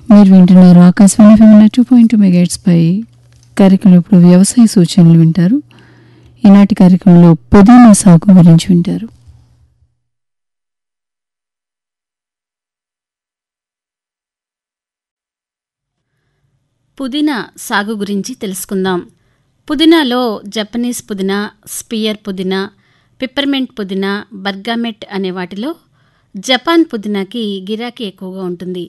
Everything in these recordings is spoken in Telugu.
మీరు వింటున్నారు ఆకాశవాణి ఫిమిన టూ పాయింట్ టూ మెగాట్స్ పై కార్యక్రమంలో ఇప్పుడు వ్యవసాయ సూచనలు వింటారు ఈనాటి కార్యక్రమంలో పుదీనా సాగు గురించి వింటారు పుదీనా సాగు గురించి తెలుసుకుందాం పుదీనాలో జపనీస్ పుదీనా స్పియర్ పుదీనా పిప్పర్మెంట్ పుదీనా బర్గామెట్ అనే వాటిలో జపాన్ పుదీనాకి గిరాకీ ఎక్కువగా ఉంటుంది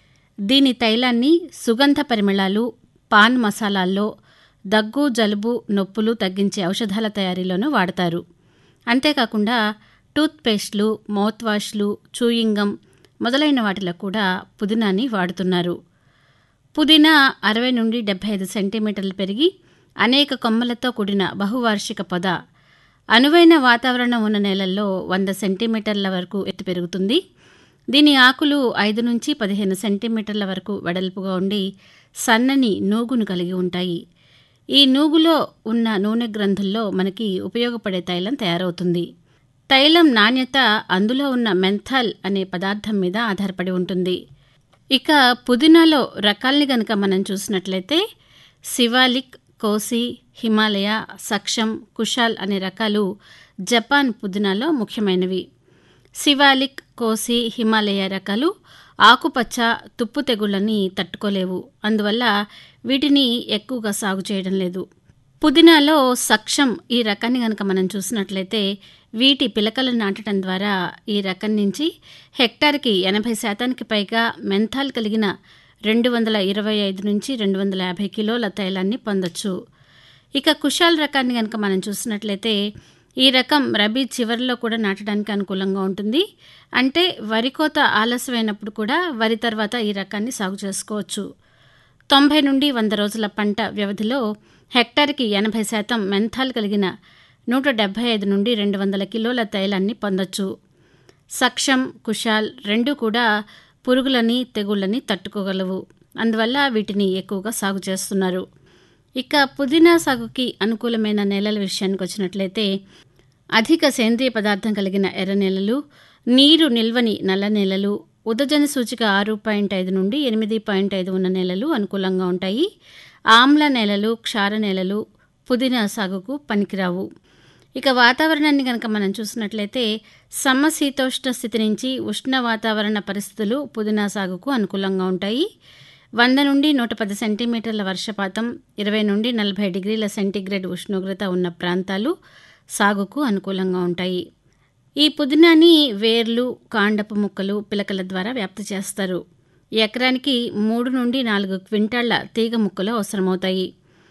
దీని తైలాన్ని సుగంధ పరిమళాలు పాన్ మసాలాల్లో దగ్గు జలుబు నొప్పులు తగ్గించే ఔషధాల తయారీలోనూ వాడతారు అంతేకాకుండా టూత్ పేస్ట్లు మౌత్ వాష్లు చూయింగం మొదలైన వాటిలో కూడా పుదీనాని వాడుతున్నారు పుదీనా అరవై నుండి డెబ్బై ఐదు సెంటీమీటర్లు పెరిగి అనేక కొమ్మలతో కూడిన బహువార్షిక పొద అనువైన వాతావరణం ఉన్న నేలల్లో వంద సెంటీమీటర్ల వరకు ఎత్తు పెరుగుతుంది దీని ఆకులు ఐదు నుంచి పదిహేను సెంటీమీటర్ల వరకు వెడల్పుగా ఉండి సన్నని నూగును కలిగి ఉంటాయి ఈ నూగులో ఉన్న నూనె గ్రంథుల్లో మనకి ఉపయోగపడే తైలం తయారవుతుంది తైలం నాణ్యత అందులో ఉన్న మెంథాల్ అనే పదార్థం మీద ఆధారపడి ఉంటుంది ఇక పుదీనాలో రకాల్ని గనక మనం చూసినట్లయితే శివాలిక్ కోసి హిమాలయ సక్షం కుషాల్ అనే రకాలు జపాన్ పుదీనాలో ముఖ్యమైనవి శివాలిక్ కోసి హిమాలయ రకాలు ఆకుపచ్చ తుప్పు తెగుళ్ళని తట్టుకోలేవు అందువల్ల వీటిని ఎక్కువగా సాగు చేయడం లేదు పుదీనాలో సక్షం ఈ రకాన్ని కనుక మనం చూసినట్లయితే వీటి పిలకలు నాటడం ద్వారా ఈ రకం నుంచి హెక్టార్కి ఎనభై శాతానికి పైగా మెంథాల్ కలిగిన రెండు వందల ఇరవై ఐదు నుంచి రెండు వందల యాభై కిలోల తైలాన్ని పొందొచ్చు ఇక కుషాల్ రకాన్ని కనుక మనం చూసినట్లయితే ఈ రకం రబీ చివరిలో కూడా నాటడానికి అనుకూలంగా ఉంటుంది అంటే వరి కోత ఆలస్యమైనప్పుడు కూడా వరి తర్వాత ఈ రకాన్ని సాగు చేసుకోవచ్చు తొంభై నుండి వంద రోజుల పంట వ్యవధిలో హెక్టార్కి ఎనభై శాతం మెంథాల్ కలిగిన నూట డెబ్బై ఐదు నుండి రెండు వందల కిలోల తైలాన్ని పొందొచ్చు సక్షం కుషాల్ రెండు కూడా పురుగులని తెగుళ్ళని తట్టుకోగలవు అందువల్ల వీటిని ఎక్కువగా సాగు చేస్తున్నారు ఇక పుదీనా సాగుకి అనుకూలమైన నేలల విషయానికి వచ్చినట్లయితే అధిక సేంద్రియ పదార్థం కలిగిన ఎర్ర నేలలు నీరు నిల్వని నల్ల నేలలు ఉదజన సూచిక ఆరు పాయింట్ ఐదు నుండి ఎనిమిది పాయింట్ ఐదు ఉన్న నేలలు అనుకూలంగా ఉంటాయి ఆమ్ల నేలలు క్షార నేలలు పుదీనా సాగుకు పనికిరావు ఇక వాతావరణాన్ని కనుక మనం చూసినట్లయితే సమశీతోష్ణ స్థితి నుంచి ఉష్ణ వాతావరణ పరిస్థితులు పుదీనా సాగుకు అనుకూలంగా ఉంటాయి వంద నుండి నూట పది సెంటీమీటర్ల వర్షపాతం ఇరవై నుండి నలభై డిగ్రీల సెంటీగ్రేడ్ ఉష్ణోగ్రత ఉన్న ప్రాంతాలు సాగుకు అనుకూలంగా ఉంటాయి ఈ పుదీనాని వేర్లు కాండపు ముక్కలు పిలకల ద్వారా వ్యాప్తి చేస్తారు ఎకరానికి మూడు నుండి నాలుగు క్వింటాళ్ల తీగ ముక్కలు అవసరమవుతాయి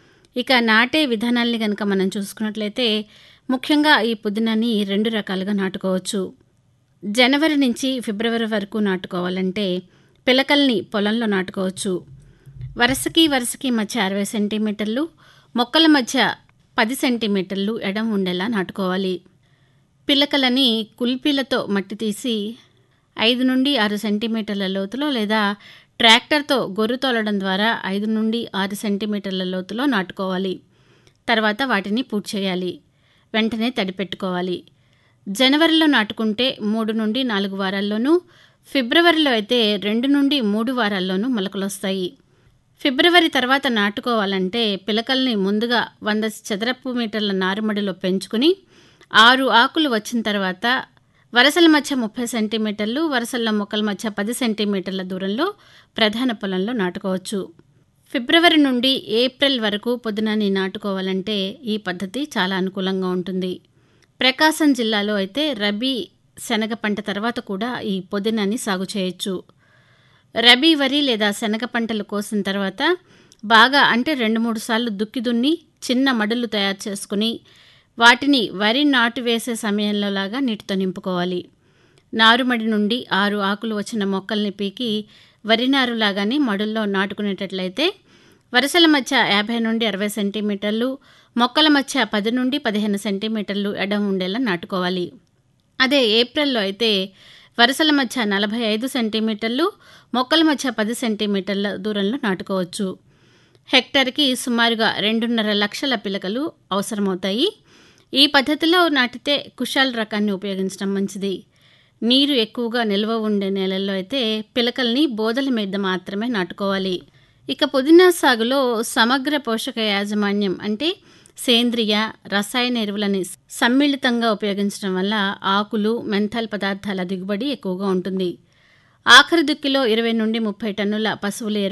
ఇక నాటే విధానాల్ని కనుక మనం చూసుకున్నట్లయితే ముఖ్యంగా ఈ పుదీనాని రెండు రకాలుగా నాటుకోవచ్చు జనవరి నుంచి ఫిబ్రవరి వరకు నాటుకోవాలంటే పిలకల్ని పొలంలో నాటుకోవచ్చు వరుసకి వరుసకి మధ్య అరవై సెంటీమీటర్లు మొక్కల మధ్య పది సెంటీమీటర్లు ఎడం ఉండేలా నాటుకోవాలి పిలకలని కుల్పీలతో మట్టి తీసి ఐదు నుండి ఆరు సెంటీమీటర్ల లోతులో లేదా ట్రాక్టర్తో గొర్రు తోలడం ద్వారా ఐదు నుండి ఆరు సెంటీమీటర్ల లోతులో నాటుకోవాలి తర్వాత వాటిని పూర్తి చేయాలి వెంటనే తడిపెట్టుకోవాలి జనవరిలో నాటుకుంటే మూడు నుండి నాలుగు వారాల్లోనూ ఫిబ్రవరిలో అయితే రెండు నుండి మూడు వారాల్లోనూ మొలకలొస్తాయి ఫిబ్రవరి తర్వాత నాటుకోవాలంటే పిలకల్ని ముందుగా వంద చదరపు మీటర్ల నారుమడిలో పెంచుకుని ఆరు ఆకులు వచ్చిన తర్వాత వరసల మధ్య ముప్పై సెంటీమీటర్లు వరసల మొక్కల మధ్య పది సెంటీమీటర్ల దూరంలో ప్రధాన పొలంలో నాటుకోవచ్చు ఫిబ్రవరి నుండి ఏప్రిల్ వరకు పొద్దునని నాటుకోవాలంటే ఈ పద్ధతి చాలా అనుకూలంగా ఉంటుంది ప్రకాశం జిల్లాలో అయితే రబీ శనగ పంట తర్వాత కూడా ఈ పొదినాన్ని సాగు చేయొచ్చు రబీ వరి లేదా శనగ పంటలు కోసిన తర్వాత బాగా అంటే రెండు మూడు సార్లు దుక్కి దున్ని చిన్న మడులు తయారు చేసుకుని వాటిని వరి నాటు వేసే సమయంలో లాగా నీటితో నింపుకోవాలి నారుమడి నుండి ఆరు ఆకులు వచ్చిన మొక్కల్ని పీకి వరి నారులాగానే మడుల్లో నాటుకునేటట్లయితే వరుసల మధ్య యాభై నుండి అరవై సెంటీమీటర్లు మొక్కల మధ్య పది నుండి పదిహేను సెంటీమీటర్లు ఎడం ఉండేలా నాటుకోవాలి అదే ఏప్రిల్లో అయితే వరుసల మధ్య నలభై ఐదు సెంటీమీటర్లు మొక్కల మధ్య పది సెంటీమీటర్ల దూరంలో నాటుకోవచ్చు హెక్టార్కి సుమారుగా రెండున్నర లక్షల పిలకలు అవసరమవుతాయి ఈ పద్ధతిలో నాటితే కుషాల్ రకాన్ని ఉపయోగించడం మంచిది నీరు ఎక్కువగా నిల్వ ఉండే నేలల్లో అయితే పిలకల్ని బోదల మీద మాత్రమే నాటుకోవాలి ఇక పుదీనా సాగులో సమగ్ర పోషక యాజమాన్యం అంటే సేంద్రియ రసాయన ఎరువులని సమ్మిళితంగా ఉపయోగించడం వల్ల ఆకులు మెంథల్ పదార్థాల దిగుబడి ఎక్కువగా ఉంటుంది ఆఖరి దుక్కిలో ఇరవై నుండి ముప్పై టన్నుల పశువుల ఎరువు